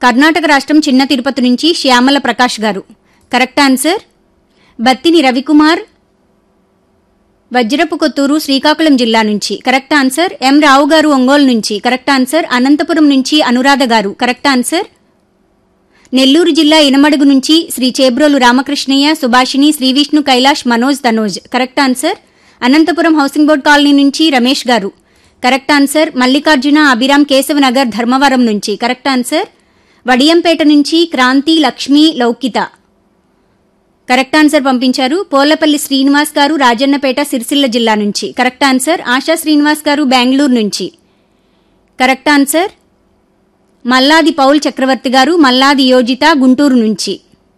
కర్ణాటక రాష్ట్రం చిన్న తిరుపతి నుంచి శ్యామల ప్రకాష్ గారు కరెక్ట్ ఆన్సర్ బత్తిని రవికుమార్ వజ్రపు కొత్తూరు శ్రీకాకుళం జిల్లా నుంచి కరెక్ట్ ఆన్సర్ ఎం రావు గారు ఒంగోలు నుంచి కరెక్ట్ ఆన్సర్ అనంతపురం నుంచి అనురాధ గారు కరెక్ట్ ఆన్సర్ నెల్లూరు జిల్లా ఇనమడుగు నుంచి Sri Chebrolu Ramakrishnaiah Subhashini Srivishnu Kailash Manoj Tanoj correct answer Anantapuram housing board colony నుంచి రమేష్ గారు కరెక్ట్ ఆన్సర్ మల్లికార్జున అభిరామ్ కేశవనగర్ ధర్మవరం నుంచి కరెక్ట్ ఆన్సర్ వడియంపేట నుంచి క్రాంతి లక్ష్మి లౌకిత కరెక్ట్ ఆన్సర్ పంపించారు పోలపల్లి శ్రీనివాస్ గారు రాజన్నపేట సిరిసిల్ల జిల్లా నుంచి కరెక్ట్ ఆన్సర్ ఆశా శ్రీనివాస్ గారు బెంగళూరు నుంచి correct answer Malladi Paul Chakravarthi garu Malladi యోజిత Guntur నుంచి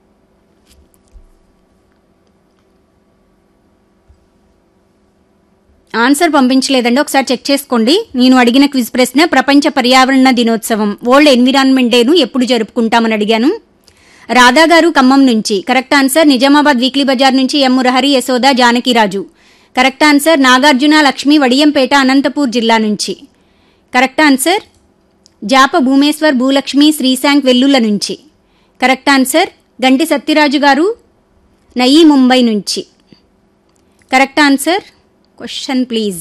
ఆన్సర్ పంపించలేదండి ఒకసారి చెక్ చేసుకోండి నేను అడిగిన క్విజ్ ప్రశ్న ప్రపంచ పర్యావరణ దినోత్సవం వరల్డ్ ఎన్విరాన్మెంట్ డేను ఎప్పుడు జరుపుకుంటామని అడిగాను రాధా గారు ఖమ్మం నుంచి correct answer Nizamabad weekly Bazar నుంచి M Murahari Yashoda Janakiraju correct answer Nagarjuna Lakshmi Vadiyampeta Anantapur జిల్లా నుంచి కరెక్ట్ ఆన్సర్ జాప భూమేశ్వర్ భూలక్ష్మి శ్రీశాంక్ వెల్లుల నుంచి కరెక్ట్ ఆన్సర్ గంటి సత్యరాజు గారు నయీ ముంబై నుంచి కరెక్ట్ ఆన్సర్ క్వశ్చన్ ప్లీజ్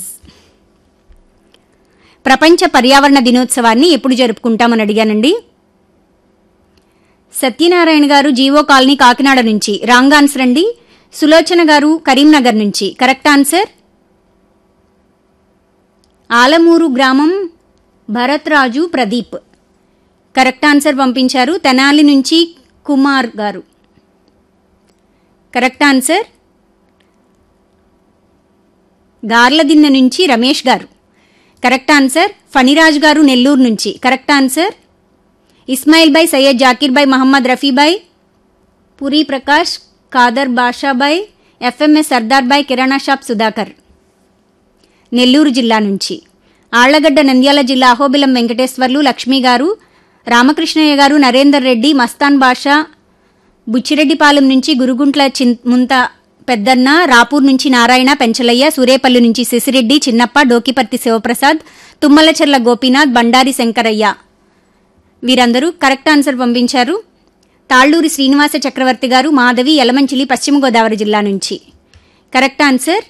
ప్రపంచ పర్యావరణ దినోత్సవాన్ని ఎప్పుడు జరుపుకుంటామని అడిగానండి సత్యనారాయణ గారు జీవో కాలనీ కాకినాడ నుంచి రాంగ్ ఆన్సర్ అండి సులోచన గారు కరీంనగర్ నుంచి కరెక్ట్ ఆన్సర్ ఆలమూరు గ్రామం భరత్ రాజు ప్రదీప్ కరెక్ట్ ఆన్సర్ పంపించారు తెనాలి నుంచి కుమార్ గారు కరెక్ట్ ఆన్సర్ గార్లదిన్నె నుంచి రమేష్ గారు కరెక్ట్ ఆన్సర్ ఫణిరాజ్ గారు నెల్లూరు నుంచి correct answer Ismail bhai Syed Zakir bhai Mohammed Rafibhai Puri Prakash Khader Bashabhai FMS Sardar bhai kirana shop Sudhakar Nellore జిల్లా నుంచి ఆళ్లగడ్డ నంద్యాల జిల్లా అహోబిలం వెంకటేశ్వర్లు లక్ష్మి గారు రామకృష్ణయ్య గారు నరేందర్ రెడ్డి మస్తాన్ బాషా బుచ్చిరెడ్డిపాలెం నుంచి గురుగుంట్ల చిన్ ముంత పెద్దన్న రాపూర్ నుంచి నారాయణ పెంచలయ్య సూరేపల్లి నుంచి శశిరెడ్డి చిన్నప్ప డోకిపర్తి శివప్రసాద్ తుమ్మలచెర్ల గోపీనాథ్ బండారి శంకరయ్య వీరందరూ కరెక్ట్ ఆన్సర్ పంపించారు తాళ్లూరి శ్రీనివాస చక్రవర్తి గారు మాధవి యలమంచిలి పశ్చిమ గోదావరి జిల్లా నుంచి కరెక్ట్ ఆన్సర్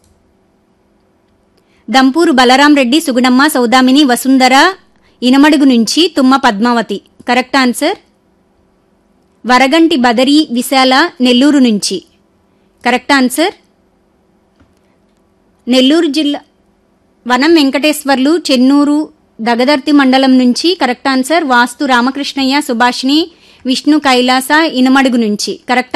దంపూరు బలరాం రెడ్డి సుగుణమ్మ సౌదామిని వసుంధర ఇనమడుగు నుంచి తుమ్మ పద్మావతి కరెక్ట్ ఆన్సర్ వరగంటి బదరి విశాల నెల్లూరు నుంచి కరెక్ట్ ఆన్సర్ నెల్లూరు జిల్లా వనం వెంకటేశ్వర్లు చెన్నూరు దగదర్తి మండలం నుంచి కరెక్ట్ ఆన్సర్ వాస్తు రామకృష్ణయ్య సుభాషిణి విష్ణు కైలాస ఇనమడుగు నుంచి కరెక్ట్